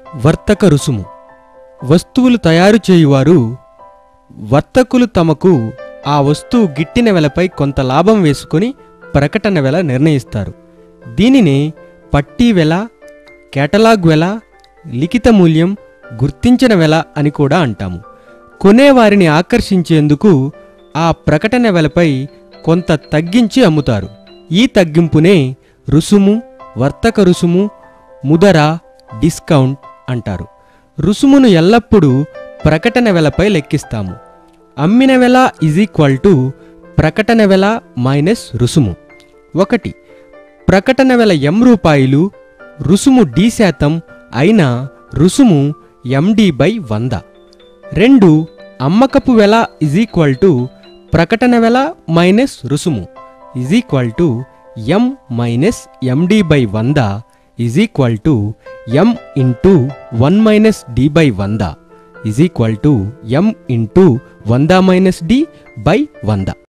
వర్తక రుసుము వస్తువులు తయారు చేయువారు వర్తకులు తమకు ఆ వస్తువు గిట్టిన వెలపై కొంత లాభం వేసుకొని ప్రకటన వెల నిర్ణయిస్తారు దీనినే పట్టీ వెల కేటలాగ్ వెల లిఖిత మూల్యం గుర్తించిన వెల అని కూడా అంటాము కొనేవారిని ఆకర్షించేందుకు ఆ ప్రకటన వెలపై కొంత తగ్గించి అమ్ముతారు ఈ తగ్గింపునే రుసుము వర్తక రుసుము ముదర డిస్కౌంట్ అంటారు రుసుమును ఎల్లప్పుడూ ప్రకటన వెలపై లెక్కిస్తాము అమ్మిన వెల ఈజ్ ఈక్వల్ టు ప్రకటన వెల మైనస్ రుసుము ఒకటి ప్రకటన వెల ఎం రూపాయలు రుసుము డి శాతం అయిన రుసుము ఎండి బై వంద రెండు అమ్మకపు వెల ఇజ్ ఈక్వల్ టు ప్రకటన వెల మైనస్ రుసుము is equal to M minus MD by వంద is equal to M into one minus D by వంద is equal to M into వంద మైనస్ డి బై వంద